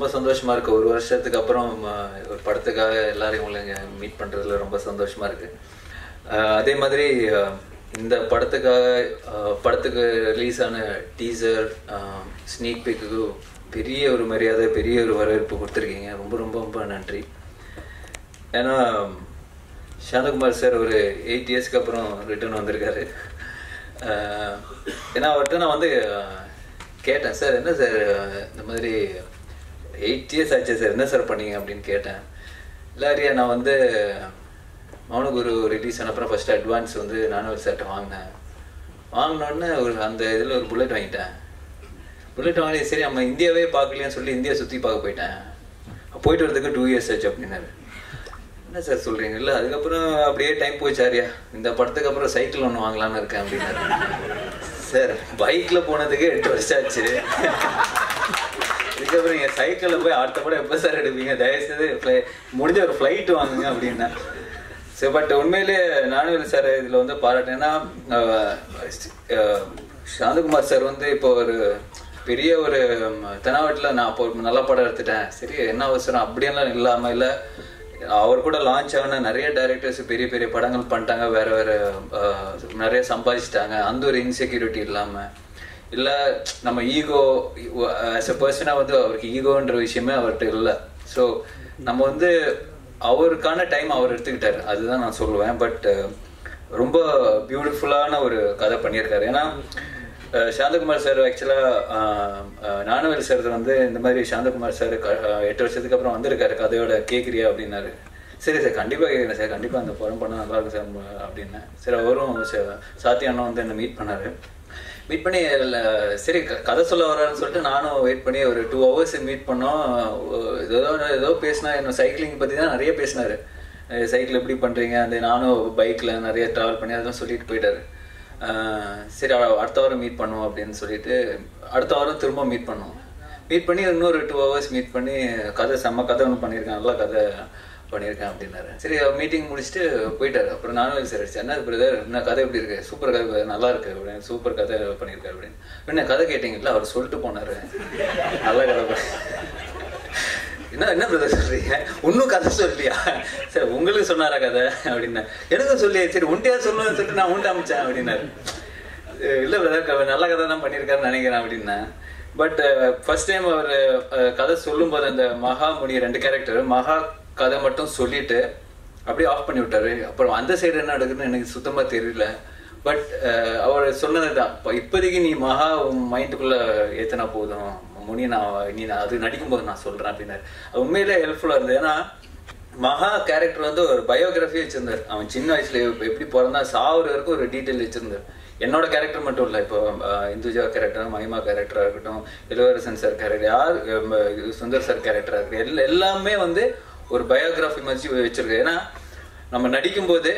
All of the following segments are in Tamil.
ரொம்ப சந்தோஷமா இருக்கு ஒரு வருஷத்துக்கு அப்புறம் அஹ், ஒரு படத்துக்காக எல்லாரையும் உங்களை மீட் பண்றதுல ரொம்ப சந்தோஷமா இருக்கு அஹ், அதே மாதிரி அஹ், இந்த படத்துக்காக அஹ், படத்துக்கு ரிலீஸ் ஆன டீசர் ஸ்னீக் பிக்கு பெரிய ஒரு மரியாதை பெரிய ஒரு வரவேற்பு கொடுத்துருக்கீங்க ரொம்ப ரொம்ப ரொம்ப நன்றி ஏன்னா சாந்தகுமார் சார் ஒரு எயிட் இயர்ஸ்க்கு அப்புறம் ரிட்டர்ன் வந்திருக்காரு அஹ், ஏன்னா அவர்கிட்ட நான் வந்து அஹ், கேட்டேன் சார் என்ன சார் இந்த மாதிரி எயிட் இயர்ஸ் ஆச்சு சார் என்ன சார் பண்ணீங்க அப்படின்னு கேட்டேன் இல்லை அரியா நான் வந்து மௌனகுரு ரிலீஸ் ஆன அப்புறம் ஃபர்ஸ்ட் அட்வான்ஸ் வந்து நானும் ஒரு சார்ட்ட வாங்கினேன் வாங்கினோடனே ஒரு அந்த இதில் ஒரு புல்லட் வாங்கிட்டேன் புல்லட் வாங்கி சரி நம்ம இந்தியாவே பார்க்கலையான்னு சொல்லி இந்தியா சுற்றி பார்க்க போயிட்டேன் போயிட்டு வரதுக்கு டூ இயர்ஸ் ஆச்சு அப்படின்னாரு என்ன சார் சொல்றீங்க இல்லை அதுக்கப்புறம் அப்படியே டைம் போச்சு ஆரியா இந்த படத்துக்கு அப்புறம் சைக்கிள் ஒன்று வாங்கலாம்னு இருக்கேன் அப்படின்னாரு சார் பைக்ல போனதுக்கு எட்டு வருஷம் ஆச்சு இதுக்கப்புறம் நீங்க சைக்கிள்ல போய் அடுத்த படம் எப்போ சார் எடுப்பீங்க தயவுசெய்து fly- முடிஞ்ச ஒரு ஃப்ளைட் வாங்குங்க அப்படின்னா சரி பட் உண்மையிலே நானும் சார் இதுல வந்து பாராட்டேன்னா அஹ், அஹ், சாந்தகுமார் சார் வந்து இப்போ ஒரு பெரிய ஒரு தெனாவட்டில் நான் இப்போ ஒரு நல்ல படம் எடுத்துட்டேன் சரி என்ன அவசரம் அப்படியெல்லாம் இல்லாம இல்லை அவர் கூட லான்ச் ஆன நிறைய டைரக்டர்ஸ் பெரிய பெரிய படங்கள் பண்ணிட்டாங்க வேற வேற அஹ், நிறைய சம்பாதிச்சிட்டாங்க அந்த ஒரு இன்செக்யூரிட்டி இல்லாம இல்ல நம்ம ஈகோ ஆஸ் எ பர்சனா வந்து அவருக்கு ஈகோன்ற விஷயமே அவர்கிட்ட இல்லை ஸோ நம்ம வந்து அவருக்கான டைம் அவர் எடுத்துக்கிட்டாரு அதுதான் நான் சொல்லுவேன் பட் ரொம்ப பியூட்டிஃபுல்லான ஒரு கதை பண்ணியிருக்காரு ஏன்னா அஹ், சாந்தகுமார் சார் ஆக்சுவலாக நானுவல் சார் வந்து இந்த மாதிரி சாந்தகுமார் சார் எட்டு வருஷத்துக்கு அப்புறம் வந்திருக்காரு கதையோட கேட்குறியா அப்படின்னாரு சரி சார் கண்டிப்பாக கேட்குறேன் சார் கண்டிப்பாக அந்த படம் பண்ணால் நல்லா இருக்கும் சார் அப்படின்னேன் சரி அவரும் ச- சாத்தி அண்ணா வந்து என்னை மீட் பண்ணாரு மீட் பண்ணி இல்ல, சரி க- கதை சொல்ல வரான்னு சொல்லிட்டு நானும் வெயிட் பண்ணி ஒரு டூ ஹவர்ஸ் மீட் பண்ணோம் ஒ- ஏதோ ஏதோ பேசினா என்ன சைக்கிளிங் பற்றி தான் நிறைய பேசினாரு சைக்கிள் எப்படி பண்ணுறீங்க அந்த நானும் பைக்கில் நிறைய ட்ராவல் பண்ணி அதெல்லாம் சொல்லிட்டு போயிட்டாரு அஹ் சரி அ- அடுத்த வாரம் மீட் பண்ணுவோம் அப்படின்னு சொல்லிட்டு அடுத்த வாரம் திரும்ப மீட் பண்ணுவோம் மீட் பண்ணி இன்னொரு டூ ஹவர்ஸ் மீட் பண்ணி கதை செம்ம கதை ஒன்று பண்ணியிருக்கேன் நல்ல கதை பண்ணியிருக்கேன் அப்படின்னாரு சரி மீட்டிங் முடிச்சுட்டு போயிட்டாரு அப்புறம் நானும் சரி அடிச்சேன் என்ன பிரதர் என்ன கதை எப்படி இருக்கு சூப்பர் கதை brother, நல்லா இருக்கு அப்படின்னு சூப்பர் கதை பண்ணியிருக்காரு அப்படின்னு என்ன கதை கேட்டீங்கல்ல அவர் சொல்லிட்டு போனாரு நல்ல கதை பண்ணி- என்ன என்ன பிரதர் சொல்றீங்க இன்னும் கதை சொல்லியா சரி உங்களுக்கு சொன்னாரா கதை அப்படின்னா எனக்கும் சொல்லி சரி உண்டியா சொல்லணும்னு சொல்லிட்டு நான் உண்டு அமைச்சேன் அப்படின்னாரு அஹ் இல்ல பிரதர் நல்ல கதை தான் பண்ணியிருக்காருன்னு நினைக்கிறேன் அப்படின்னா பட் ஃபர்ஸ்ட் டைம் அவர் அஹ், கதை சொல்லும்போது அந்த மகாமுனி ரெண்டு கேரக்டர் மகா கதை மட்டும் சொல்லிட்டு அப்படியே ஆஃப் பண்ணி விட்டாரு அப்புறம் அந்த சைடு என்ன நடக்குதுன்னு எனக்கு சுத்தமா தெரியல பட் அவர் சொன்னதுதான் இப்ப இப்போதைக்கு நீ மகா உன் மைண்டுக்குள்ள ஏத்தனா போதும் முனி நான் நீ நான் அது நடிக்கும்போது நான் சொல்றேன் அப்படின்னாரு அது உண்மையிலே ஹெல்ப்ஃபுல்லா இருந்தது ஏன்னா மகா கேரக்டர் வந்து ஒரு பயோகிராஃபி வச்சிருந்தார் அவன் சின்ன வயசுல எப்ப- எப்படி பிறந்தா சாவுற வரைக்கும் ஒரு டீட்டெயில் வச்சிருந்தார் என்னோட கேரக்டர் மட்டும் இல்லை இப்போ அஹ், இந்துஜா கேரக்டர் மகிமா கேரக்டரா இருக்கட்டும் இளவரசன் சார் கேரக்டர் யார் அஹ், இது சுந்தர் சார் கேரக்டரா இருக்கட்டும் எல்லா எல்லாமே வந்து ஒரு பயோகிராஃபி மாதிரி வச்சிருக்கு ஏன்னா நம்ம நடிக்கும்போது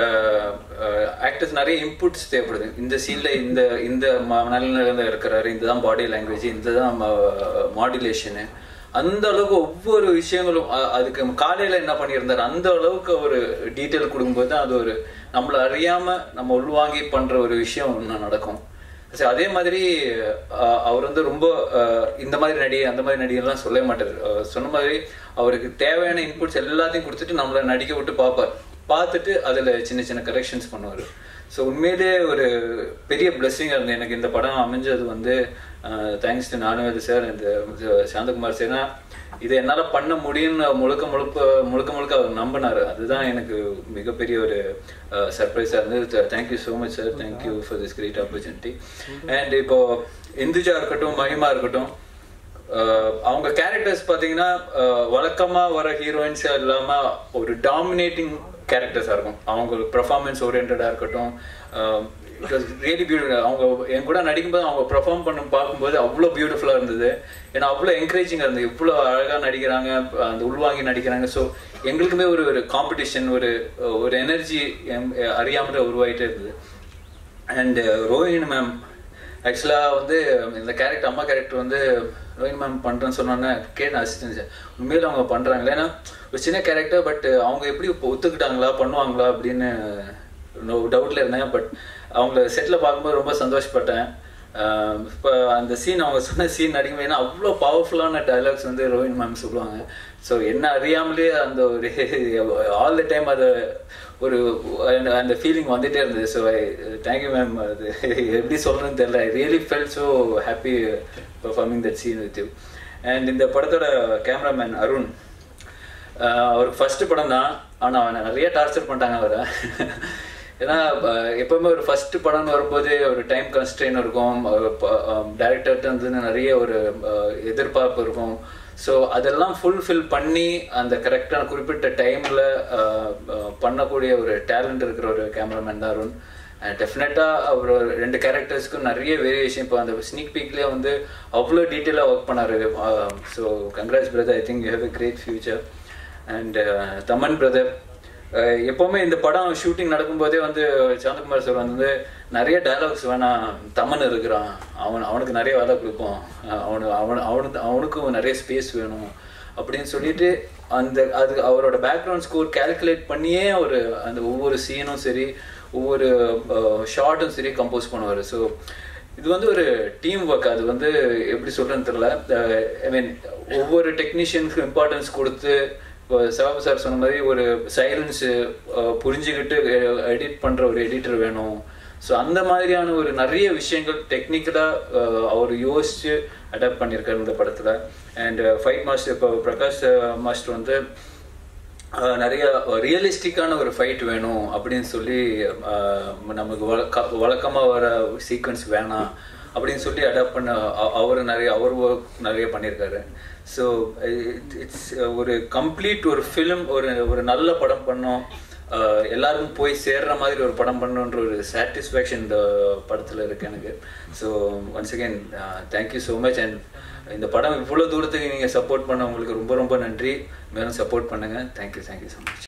ஆக்டர்ஸ் நிறைய இன்புட்ஸ் தேவைப்படுது இந்த சீன்ல இந்த இந்த மனநிலையில இருக்கிறாரு இதுதான் பாடி லாங்குவேஜ் இதுதான் மாடுலேஷனு அந்த அளவுக்கு ஒவ்வொரு விஷயங்களும் அ- அதுக்கு காலையில என்ன பண்ணியிருந்தாரு அந்த அளவுக்கு ஒரு டீட்டெயில் கொடுக்கும்போது தான் அது ஒரு நம்மள அறியாம நம்ம உள்வாங்கி பண்ற ஒரு விஷயம் ஒண்ணு நடக்கும் சரி அதே மாதிரி அஹ், அவர் வந்து ரொம்ப அஹ், இந்த மாதிரி நடி அந்த மாதிரி நடிகெல்லாம் சொல்லவே மாட்டார் அஹ், சொன்ன மாதிரி அவருக்கு தேவையான இன்புட்ஸ் எல்லாத்தையும் கொடுத்துட்டு நம்மள நடிக்க விட்டு பார்ப்பார் பார்த்துட்டு அதில் சின்ன சின்ன கரெக்ஷன்ஸ் பண்ணுவார் ஸோ உண்மையிலே ஒரு பெரிய பிளெஸ்ஸிங் இருந்தது எனக்கு இந்த படம் அமைஞ்சது வந்து தேங்க்ஸ் டு நானுவேது சார் இந்த சாந்தகுமார் சார்னா இதை என்னால் பண்ண முடியும்னு முழுக்க முழுக்க முழுக்க முழுக்க அவர் நம்பினார் அதுதான் எனக்கு மிகப்பெரிய ஒரு சர்ப்ரைஸாக இருந்தது thank you so much sir thank you for this great opportunity and இப்போ இந்துஜா இருக்கட்டும் மகிமா இருக்கட்டும் அஹ் அவங்க கேரக்டர்ஸ் பார்த்தீங்கன்னா அஹ் வழக்கமா வர ஹீரோயின்ஸ் இல்லாம ஒரு டாமினேட்டிங் கேரக்டர்ஸாக இருக்கும் அவங்க பெர்ஃபார்மன்ஸ் ஓரியன்டாக இருக்கட்டும் இட் வாஸ் ரியலி பியூட்டிஃபுல் அவங்க என் கூட நடிக்கும்போது அவங்க பெர்ஃபார்ம் பண்ண பார்க்கும்போது அவ்வளோ பியூட்டிஃபுல்லாக இருந்தது ஏன்னா அவ்வளோ என்கரேஜிங்காக இருந்தது இவ்வளோ அழகாக நடிக்கிறாங்க அந்த உள்வாங்கி நடிக்கிறாங்க ஸோ எங்களுக்குமே ஒரு ஒரு காம்படிஷன் ஒரு ஒரு எனர்ஜி அறியாமலே உருவாயிட்டே இருந்தது அண்ட் ரோஹிணி மேம் ஆக்சுவலாக வந்து இந்த கேரக்டர் அம்மா கேரக்டர் வந்து ரோஹிணி மேம் பண்ணுறேன்னு சொன்னோன்னே கேட்டேன் அசிஸ்டன்ஸ் உண்மையில அவங்க பண்ணுறாங்களே ஏன்னா ஒரு சின்ன கேரக்டர் பட் அவங்க எப்படி இப்போ ஒத்துக்கிட்டாங்களா பண்ணுவாங்களா அப்படின்னு டவுட்டில் இருந்தேன் பட் அவங்கள செட்டில் பார்க்கும்போது ரொம்ப சந்தோஷப்பட்டேன் இப்போ அந்த சீன் அவங்க சொன்ன சீன் நடிக்கும் ஏன்னா அவ்வளோ பவர்ஃபுல்லான டைலாக்ஸ் வந்து ரோஹின் மேம் சொல்லுவாங்க ஸோ என்ன அறியாமலே அந்த ஒரு ஆல் த டைம் அதை ஒரு அந்த- அந்த ஃபீலிங் வந்துட்டே இருந்தது ஸோ ஐ தேங்க்யூ மேம் அது எப்படி சொல்கிறேன்னு தெரியல I really felt so happy performing that scene with you and இந்த படத்தோட கேமராமேன் அருண் ஆஹ் அவருக்கு ஃபர்ஸ்ட் படம் தான் ஆனால் அவனை நிறைய டார்ச்சர் பண்ணிட்டாங்க அவரை ஏன்னா ஆஹ் எப்பவுமே ஒரு ஃபர்ஸ்ட் படம்னு வரும்போது ஒரு டைம் கன்ஸ்ட்ரெயின் இருக்கும் டேரக்டர்கிட்ட வந்து நிறைய ஒரு ஆஹ் எதிர்பார்ப்பு இருக்கும் ஸோ அதெல்லாம் ஃபுல்ஃபில் பண்ணி அந்த கரெக்டான குறிப்பிட்ட டைமில் பண்ணக்கூடிய ஒரு டேலண்ட் இருக்கிற ஒரு கேமராமேன் தான் அருண் டெஃபினட்டாக அவர் ஒரு ரெண்டு கேரக்டர்ஸ்க்கும் நிறைய வேரியேஷன் இப்போ அந்த ஸ்னீக் பீக்லேயே வந்து அவ்வளோ டீட்டெயிலாக ஒர்க் பண்ணார் so congrats brother I think you have a great future and Thaman brother எப்போவுமே இந்த படம் ஷூட்டிங் நடக்கும்போதே வந்து சாந்தகுமார் சார் வந்து நிறைய டயலாக்ஸ் வேணாம் தமன் இருக்கிறான் அவன் அவனுக்கு நிறைய வேலை கொடுப்போம் அஹ் அவனு அவன் அவனுக்கு அவனுக்கும் நிறைய ஸ்பேஸ் வேணும் அப்படின்னு சொல்லிட்டு அந்த அது அவரோட பேக்ரவுண்ட் ஸ்கோர் கால்குலேட் பண்ணியே ஒரு அந்த ஒவ்வொரு சீனும் சரி ஒவ்வொரு ஷார்ட்டும் சரி கம்போஸ் பண்ணுவார் ஸோ இது வந்து ஒரு டீம் ஒர்க் அது வந்து எப்படி சொல்றேன்னு தெரியல ஐ மீன் ஒவ்வொரு டெக்னீஷியனுக்கும் இம்பார்ட்டன்ஸ் கொடுத்து இப்போ சிவப்பு சார் சொன்ன மாதிரி ஒரு சைலன்ஸு புரிஞ்சுக்கிட்டு எடிட் பண்ணுற ஒரு எடிட்டர் வேணும் ஸோ அந்த மாதிரியான ஒரு நிறைய விஷயங்கள் டெக்னிக்கலாக அவர் யோசிச்சு அடாப்ட் பண்ணியிருக்காரு இந்த படத்தில் அண்ட் ஃபைட் மாஸ்டர் இப்போ பிரகாஷ் மாஸ்டர் வந்து அஹ், நிறைய ரியலிஸ்டிக்கான ஒரு ஃபைட் வேணும் அப்படின்னு சொல்லி அஹ், நமக்கு வழக்க வழக்கமாக வர சீக்வன்ஸ் வேணாம் அப்படின்னு சொல்லி அடாப்ட் பண்ண அ- அவர் நிறைய அவர் ஒர்க் நிறைய பண்ணியிருக்காரு ஸோ இட்ஸ் ஒரு கம்ப்ளீட் ஒரு ஃபிலிம் ஒரு ஒரு நல்ல படம் பண்ணோம் அஹ், எல்லாருக்கும் போய் சேர்ற மாதிரி ஒரு படம் பண்ணணுன்ற ஒரு சாட்டிஸ்ஃபேக்ஷன் இந்த படத்தில் இருக்கு எனக்கு so once again thank you so much and இந்த படம் இவ்வளோ தூரத்துக்கு நீங்கள் சப்போர்ட் பண்ண உங்களுக்கு ரொம்ப ரொம்ப நன்றி மேலும் சப்போர்ட் பண்ணுங்கள் தேங்க்யூ தேங்க்யூ ஸோ மச்